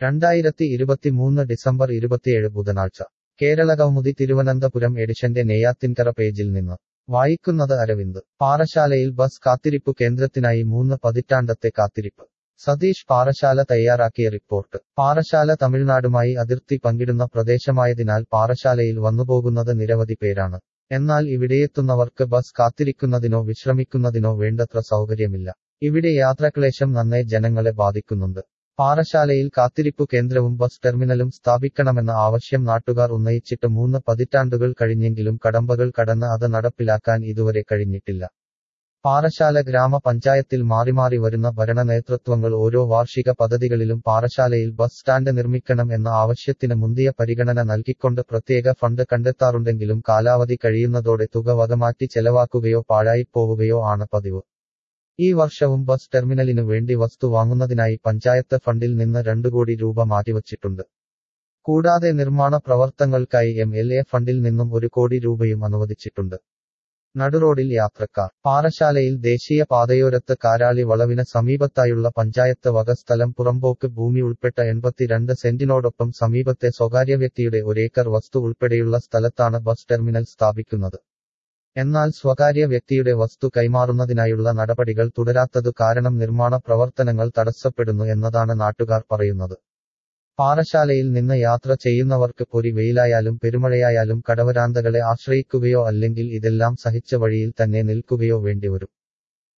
രണ്ടായിരത്തി ഇരുപത്തിമൂന്ന് ഡിസംബർ ഇരുപത്തിയേഴ് ബുധനാഴ്ച കേരളകൗമുദി തിരുവനന്തപുരം എഡിഷന്റെ നെയ്യാത്തിൻകര പേജിൽ നിന്ന് വായിക്കുന്നത് അരവിന്ദ് പാറശാലയിൽ ബസ് കാത്തിരിപ്പു കേന്ദ്രത്തിനായി മൂന്ന് പതിറ്റാണ്ടത്തെ കാത്തിരിപ്പ് സതീഷ് പാറശാല തയ്യാറാക്കിയ റിപ്പോർട്ട് പാറശാല തമിഴ്നാടുമായി അതിർത്തി പങ്കിടുന്ന പ്രദേശമായതിനാൽ പാറശാലയിൽ വന്നുപോകുന്നത് നിരവധി പേരാണ് എന്നാൽ ഇവിടെയെത്തുന്നവർക്ക് ബസ് കാത്തിരിക്കുന്നതിനോ വിശ്രമിക്കുന്നതിനോ വേണ്ടത്ര സൗകര്യമില്ല ഇവിടെ യാത്രാക്ലേശം നന്നേ ജനങ്ങളെ ബാധിക്കുന്നുണ്ട് പാറശാലയിൽ കാത്തിരിപ്പു കേന്ദ്രവും ബസ് ടെർമിനലും സ്ഥാപിക്കണമെന്ന ആവശ്യം നാട്ടുകാർ ഉന്നയിച്ചിട്ട് മൂന്ന് പതിറ്റാണ്ടുകൾ കഴിഞ്ഞെങ്കിലും കടമ്പകൾ കടന്ന് അത് നടപ്പിലാക്കാൻ ഇതുവരെ കഴിഞ്ഞിട്ടില്ല പാറശാല ഗ്രാമപഞ്ചായത്തിൽ മാറി മാറി വരുന്ന ഭരണ നേതൃത്വങ്ങൾ ഓരോ വാർഷിക പദ്ധതികളിലും പാറശാലയിൽ ബസ് സ്റ്റാൻഡ് നിർമ്മിക്കണം എന്ന ആവശ്യത്തിന് മുന്തിയ പരിഗണന നൽകിക്കൊണ്ട് പ്രത്യേക ഫണ്ട് കണ്ടെത്താറുണ്ടെങ്കിലും കാലാവധി കഴിയുന്നതോടെ തുക വകമാറ്റി ചെലവാക്കുകയോ പാഴായിപ്പോവുകയോ ആണ് പതിവ് ഈ വർഷവും ബസ് ടെർമിനലിനു വേണ്ടി വസ്തു വാങ്ങുന്നതിനായി പഞ്ചായത്ത് ഫണ്ടിൽ നിന്ന് രണ്ടു കോടി രൂപ മാറ്റിവച്ചിട്ടുണ്ട് കൂടാതെ നിർമ്മാണ പ്രവർത്തനങ്ങൾക്കായി എം എൽ എ ഫണ്ടിൽ നിന്നും ഒരു കോടി രൂപയും അനുവദിച്ചിട്ടുണ്ട് നടുറോഡിൽ യാത്രക്കാർ പാറശാലയിൽ ദേശീയ പാതയോരത്ത് കാരാളി വളവിന് സമീപത്തായുള്ള പഞ്ചായത്ത് വക സ്ഥലം പുറമ്പോക്ക് ഭൂമി ഉൾപ്പെട്ട എൺപത്തിരണ്ട് സെന്റിനോടൊപ്പം സമീപത്തെ സ്വകാര്യ വ്യക്തിയുടെ ഒരേക്കർ വസ്തു ഉൾപ്പെടെയുള്ള സ്ഥലത്താണ് ബസ് ടെർമിനൽ സ്ഥാപിക്കുന്നത് എന്നാൽ സ്വകാര്യ വ്യക്തിയുടെ വസ്തു കൈമാറുന്നതിനായുള്ള നടപടികൾ തുടരാത്തതു കാരണം നിർമ്മാണ പ്രവർത്തനങ്ങൾ തടസ്സപ്പെടുന്നു എന്നതാണ് നാട്ടുകാർ പറയുന്നത് പാറശാലയിൽ നിന്ന് യാത്ര ചെയ്യുന്നവർക്ക് പൊരി വെയിലായാലും പെരുമഴയായാലും കടവരാന്തകളെ ആശ്രയിക്കുകയോ അല്ലെങ്കിൽ ഇതെല്ലാം സഹിച്ച വഴിയിൽ തന്നെ നിൽക്കുകയോ വേണ്ടിവരും